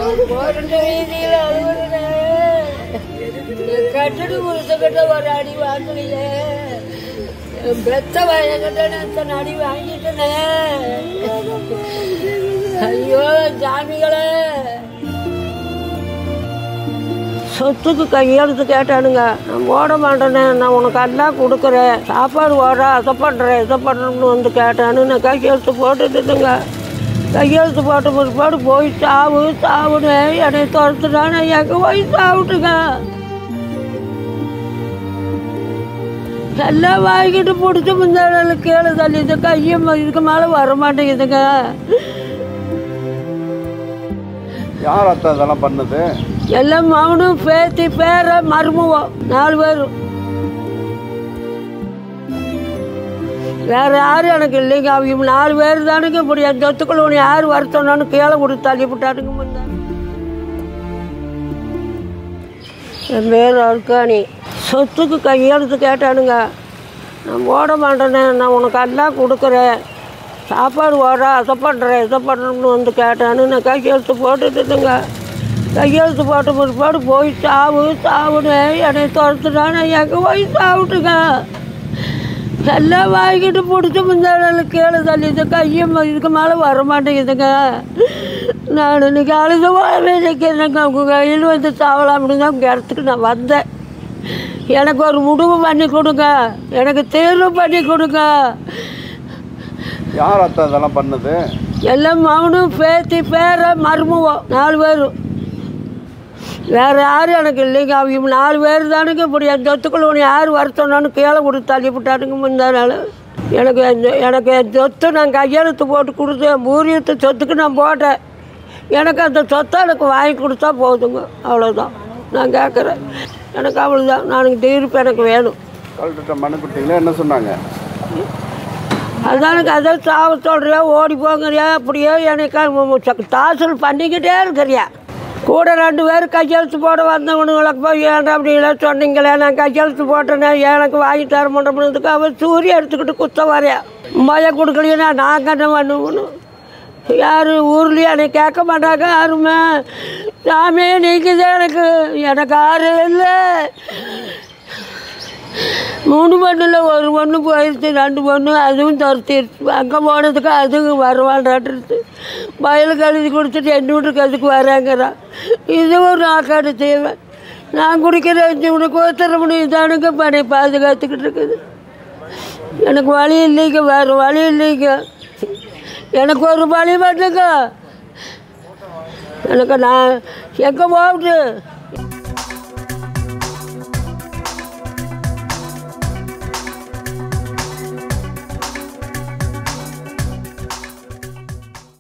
போராட்ட வீதியில் அழுகுறேன் கட்டடி புருஷக்கிட்ட ஒரு அடி வாங்கலையே என் பெத்த வயக்கிட்ட எத்தனை அடி வாங்கிட்டனே ஐயோ சாமிகளே சொத்துக்கு கையெழுத்து கேட்டானுங்க நான் போட மாட்டேனே நான் உனக்கு எல்லாம் கொடுக்குறேன் சாப்பாடு போடுற அதை பண்ணுறேன் இதை பண்ணுறேன்னு வந்து கேட்டானு நான் கையெழுத்து போட்டுட்டுங்க கையெழுத்து போட்ட பிற்பாடு போய் சாவு சாவுன்னு என்னை துரத்துட்டானே எங்கே போய் சாப்பிட்டுங்க எல்லாம் வாங்கிட்டு பிடிச்சி முந்தாள் கீழே தள்ளி இந்த கையும் இதுக்கு மேலே வர மாட்டேங்குதுங்க யார் அத்தை இதெல்லாம் பண்ணது எல்லாம் மகனும் பேத்தி பேர மருமவம் நாலு பேரும் வேற யாரும் எனக்கு இல்லைங்க அவங்க நாலு பேர் தானுங்க இப்படி என் சொத்துக்கள் ஒன்று யார் வருத்தணும்னு கீழே கொடுத்து தள்ளி விட்டாருங்க முன்ன என் பேர் அர்காணி சொத்துக்கு கையெழுத்து கேட்டானுங்க நான் போட மாட்டேனே நான் உனக்கு எல்லாம் கொடுக்குறேன் சாப்பாடு போடுற அதை பண்ணுறேன் இதை பண்ணுறேன்னு வந்து கேட்டானு நான் கையெழுத்து போட்டுட்டுங்க கையெழுத்து போட்ட பிற்பாடு போய் சாவு சாவுன்னு என்னை துரத்துட்டானே எங்கே போய் சாப்பிட்டுங்க எல்லாம் வாங்கிட்டு பிடிச்சி முந்தாள் கீழே தள்ளி இந்த கையும் இதுக்கு மேலே வர மாட்டேங்குதுங்க நான் இன்னைக்கு அழுது போகவே நிற்கிறேங்க உங்க கையில் வந்து சாவலாம் அப்படின்னு தான் உங்கள் இடத்துக்கு நான் வந்தேன் எனக்கு ஒரு முடிவு பண்ணி கொடுங்க எனக்கு தீர்வு பண்ணி கொடுங்க யார் அத்தை இதெல்லாம் பண்ணது எல்லாம் மகனும் பேத்தி பேர மருமவம் நாலு பேரும் வேற யாரும் எனக்கு இல்லைங்க அவங்க நாலு பேர் தானுங்க இப்படி என் சொத்துக்கள் ஒன்று யார் வருத்தணும்னு கீழே கொடுத்து தள்ளி விட்டாருங்க முந்தானால எனக்கு என் எனக்கு என் சொத்து நான் கையெழுத்து போட்டு கொடுத்தேன் பூரியத்து சொத்துக்கு நான் போட்டேன் எனக்கு அந்த சொத்தை எனக்கு வாங்கி கொடுத்தா போதுங்க அவ்வளோதான் நான் கேட்குறேன் எனக்கு அவ்வளோதான் நானுக்கு தீர்ப்பு எனக்கு வேணும் கலெக்டர்கிட்ட மனு கொடுத்தீங்களா என்ன சொன்னாங்க அதானுக்கு அதான் சாவ சொல்கிறியா ஓடி போங்கிறியா அப்படியே எனக்கு தாசல் பண்ணிக்கிட்டே இருக்கிறியா கூட ரெண்டு பேர் கையெழுத்து போட வந்தவனுங்களுக்கு போய் ஏன் அப்படிலாம் சொன்னீங்களே நான் கையெழுத்து போட்டேனே எனக்கு வாங்கி தர மாட்டோம்னதுக்கு அவன் சூரிய எடுத்துக்கிட்டு குத்த வரையா பயம் கொடுக்கலையா நாங்கள் என்ன பண்ணுவோம் யார் ஊர்லேயே என்னை கேட்க மாட்டாங்க யாருமே சாமியே நீங்கள் தான் எனக்கு எனக்கு யாரும் இல்லை மூணு பொண்ணுல ஒரு பொண்ணு போயிடுச்சு ரெண்டு பொண்ணு அதுவும் துரத்திடுச்சு அங்கே போனதுக்கு அதுவும் வரவான்றாட்டு வயலுக்கு எழுதி கொடுத்துட்டு என் வீட்டுக்கு அதுக்கு வராங்கிறான் இதுவும் நாக்காடு செய்வேன் நான் குடிக்கிற வச்சு உனக்கு ஒருத்தர முடியும் தானுங்க பணி பாதுகாத்துக்கிட்டு இருக்குது எனக்கு வழி இல்லைங்க வேறு வழி இல்லைங்க எனக்கு ஒரு வழி பண்ணுங்க எனக்கு நான் எங்கே போகுது